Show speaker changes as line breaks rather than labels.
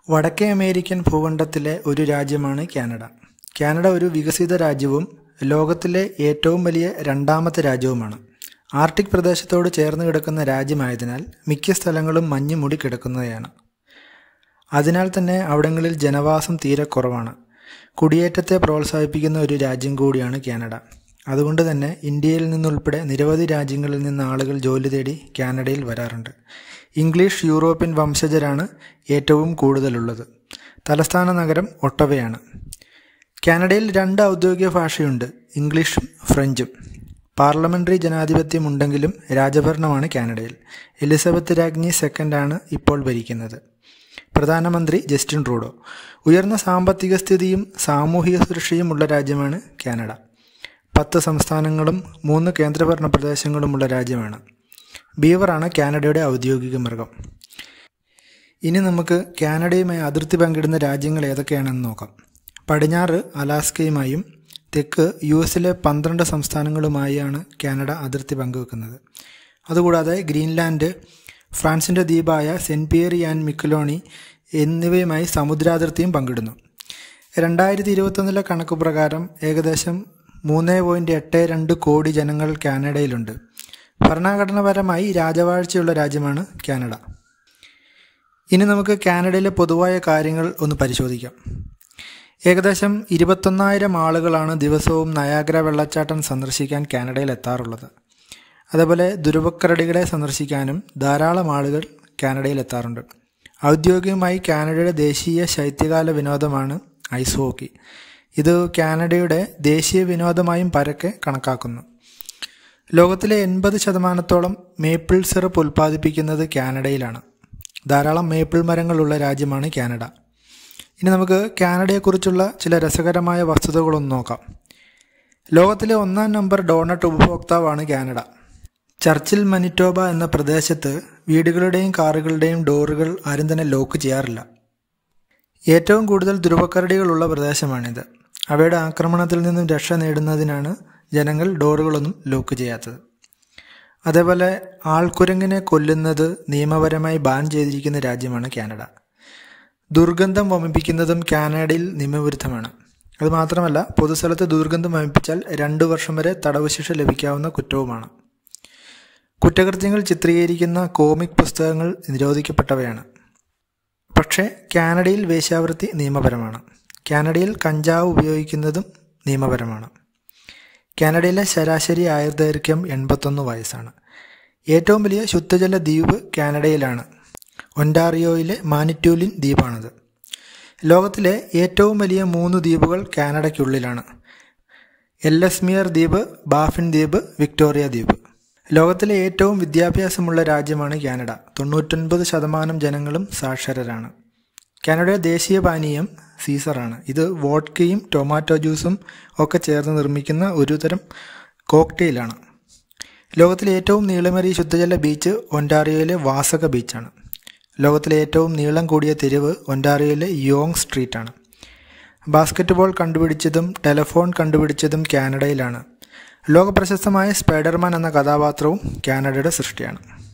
വടക്കേ അമേരിക്കൻ ഭൂഖണ്ഡത്തിലെ ഒരു രാജ്യമാണ് കാനഡ കാനഡ ഒരു വികസിത രാജ്യവും ലോകത്തിലെ ഏറ്റവും വലിയ രണ്ടാമത്തെ രാജ്യവുമാണ് ആർട്ടിക് പ്രദേശത്തോട് ചേർന്ന് കിടക്കുന്ന രാജ്യമായതിനാൽ മിക്ക സ്ഥലങ്ങളും മഞ്ഞ് മൂടി കിടക്കുന്നവയാണ് അതിനാൽ തന്നെ അവിടങ്ങളിൽ ജനവാസം തീരെ കുറവാണ് കുടിയേറ്റത്തെ പ്രോത്സാഹിപ്പിക്കുന്ന ഒരു രാജ്യം കൂടിയാണ് കാനഡ അതുകൊണ്ട് തന്നെ ഇന്ത്യയിൽ നിന്നുൾപ്പെടെ നിരവധി രാജ്യങ്ങളിൽ നിന്ന് ആളുകൾ ജോലി തേടി കാനഡയിൽ വരാറുണ്ട് ഇംഗ്ലീഷ് യൂറോപ്യൻ വംശജരാണ് ഏറ്റവും കൂടുതലുള്ളത് തലസ്ഥാന നഗരം ഒട്ടവയാണ് കാനഡയിൽ രണ്ട് ഔദ്യോഗിക ഭാഷയുണ്ട് ഇംഗ്ലീഷും ഫ്രഞ്ചും പാർലമെന്ററി ജനാധിപത്യം ഉണ്ടെങ്കിലും രാജഭരണമാണ് കാനഡയിൽ എലിസബത്ത് രാജ്ഞി സെക്കൻഡാണ് ഇപ്പോൾ ഭരിക്കുന്നത് പ്രധാനമന്ത്രി ജസ്റ്റിൻ ട്രൂഡോ ഉയർന്ന സാമ്പത്തിക സ്ഥിതിയും സാമൂഹിക സുരക്ഷയും ഉള്ള രാജ്യമാണ് കാനഡ പത്ത് സംസ്ഥാനങ്ങളും മൂന്ന് കേന്ദ്രഭരണ പ്രദേശങ്ങളുമുള്ള രാജ്യമാണ് ബീവറാണ് കാനഡയുടെ ഔദ്യോഗിക മൃഗം ഇനി നമുക്ക് കാനഡയുമായി അതിർത്തി പങ്കിടുന്ന രാജ്യങ്ങൾ ഏതൊക്കെയാണെന്ന് നോക്കാം പടിഞ്ഞാറ് അലാസ്കയുമായും തെക്ക് യു എസിലെ പന്ത്രണ്ട് സംസ്ഥാനങ്ങളുമായാണ് കാനഡ അതിർത്തി പങ്കുവെക്കുന്നത് അതുകൂടാതെ ഗ്രീൻലാൻഡ് ഫ്രാൻസിൻ്റെ ദ്വീപായ സെൻറ്റ് പിയറി ആൻഡ് മിക്കലോണി എന്നിവയുമായി സമുദ്രാതിർത്തിയും പങ്കിടുന്നു രണ്ടായിരത്തി ഇരുപത്തൊന്നിലെ കണക്ക് പ്രകാരം ഏകദേശം മൂന്ന് പോയിൻറ്റ് എട്ട് രണ്ട് കോടി ജനങ്ങൾ കാനഡയിലുണ്ട് ഭരണഘടനാപരമായി രാജവാഴ്ചയുള്ള രാജ്യമാണ് കാനഡ ഇനി നമുക്ക് കാനഡയിലെ പൊതുവായ കാര്യങ്ങൾ ഒന്ന് പരിശോധിക്കാം ഏകദേശം ഇരുപത്തൊന്നായിരം ആളുകളാണ് ദിവസവും നയാഗ്ര വെള്ളച്ചാട്ടം സന്ദർശിക്കാൻ കാനഡയിൽ എത്താറുള്ളത് അതേപോലെ ദുരവക്കരടികളെ സന്ദർശിക്കാനും ധാരാളം ആളുകൾ കാനഡയിൽ എത്താറുണ്ട് ഔദ്യോഗികമായി കാനഡയുടെ ദേശീയ ശൈത്യകാല വിനോദമാണ് ഐസ് ഹോക്കി ഇത് കാനഡയുടെ ദേശീയ വിനോദമായും പരക്കെ കണക്കാക്കുന്നു ലോകത്തിലെ എൺപത് ശതമാനത്തോളം മേപ്പിൾ സിറപ്പ് ഉൽപ്പാദിപ്പിക്കുന്നത് കാനഡയിലാണ് ധാരാളം മേപ്പിൾ മരങ്ങളുള്ള രാജ്യമാണ് കാനഡ ഇനി നമുക്ക് കാനഡയെക്കുറിച്ചുള്ള ചില രസകരമായ വസ്തുതകളൊന്ന് നോക്കാം ലോകത്തിലെ ഒന്നാം നമ്പർ ഡോണട്ട് ഉപഭോക്താവാണ് കാനഡ ചർച്ചിൽ മനിറ്റോബ എന്ന പ്രദേശത്ത് വീടുകളുടെയും കാറുകളുടെയും ഡോറുകൾ ആരും തന്നെ ലോക്ക് ചെയ്യാറില്ല ഏറ്റവും കൂടുതൽ ധ്രുവക്കരടികളുള്ള പ്രദേശമാണിത് അവയുടെ ആക്രമണത്തിൽ നിന്നും രക്ഷ നേടുന്നതിനാണ് ജനങ്ങൾ ഡോറുകളൊന്നും ലോക്ക് ചെയ്യാത്തത് അതേപോലെ ആൾക്കുരങ്ങിനെ കൊല്ലുന്നത് നിയമപരമായി ബാൻ ചെയ്തിരിക്കുന്ന രാജ്യമാണ് കാനഡ ദുർഗന്ധം വമിപ്പിക്കുന്നതും കാനഡയിൽ നിയമവിരുദ്ധമാണ് അതുമാത്രമല്ല പൊതുസ്ഥലത്ത് ദുർഗന്ധം വമിപ്പിച്ചാൽ രണ്ടു വർഷം വരെ തടവ് ശിക്ഷ ലഭിക്കാവുന്ന കുറ്റവുമാണ് കുറ്റകൃത്യങ്ങൾ ചിത്രീകരിക്കുന്ന കോമിക് പുസ്തകങ്ങൾ നിരോധിക്കപ്പെട്ടവയാണ് പക്ഷേ കാനഡയിൽ വേശ്യാവൃത്തി നിയമപരമാണ് കാനഡയിൽ കഞ്ചാവ് ഉപയോഗിക്കുന്നതും നിയമപരമാണ് കാനഡയിലെ ശരാശരി ആയുർദൈർഘ്യം എൺപത്തൊന്ന് വയസ്സാണ് ഏറ്റവും വലിയ ശുദ്ധജല ദ്വീപ് കാനഡയിലാണ് ഒൻറ്റാറിയോയിലെ മാനിറ്റൂലിൻ ദ്വീപാണത് ലോകത്തിലെ ഏറ്റവും വലിയ മൂന്ന് ദ്വീപുകൾ കാനഡയ്ക്കുള്ളിലാണ് എല്ലസ്മിയർ ദ്വീപ് ബാഫിൻ ദ്വീപ് വിക്ടോറിയ ദ്വീപ് ലോകത്തിലെ ഏറ്റവും വിദ്യാഭ്യാസമുള്ള രാജ്യമാണ് കാനഡ തൊണ്ണൂറ്റൊൻപത് ശതമാനം ജനങ്ങളും സാക്ഷരരാണ് കാനഡയുടെ ദേശീയ പാനീയം സീസറാണ് ഇത് വോഡ്കയും ടൊമാറ്റോ ജ്യൂസും ഒക്കെ ചേർന്ന് നിർമ്മിക്കുന്ന ഒരു തരം കോക്ടെയിലാണ് ലോകത്തിലെ ഏറ്റവും നീളമേറിയ ശുദ്ധജല ബീച്ച് ഒൻറ്റാറിയോയിലെ വാസക ബീച്ചാണ് ലോകത്തിലെ ഏറ്റവും നീളം കൂടിയ തെരുവ് ഒൻറ്റാറിയോയിലെ യോങ് സ്ട്രീറ്റാണ് ബാസ്ക്കറ്റ്ബോൾ കണ്ടുപിടിച്ചതും ടെലഫോൺ കണ്ടുപിടിച്ചതും കാനഡയിലാണ് ലോകപ്രശസ്തമായ സ്പൈഡർമാൻ എന്ന കഥാപാത്രവും കാനഡയുടെ സൃഷ്ടിയാണ്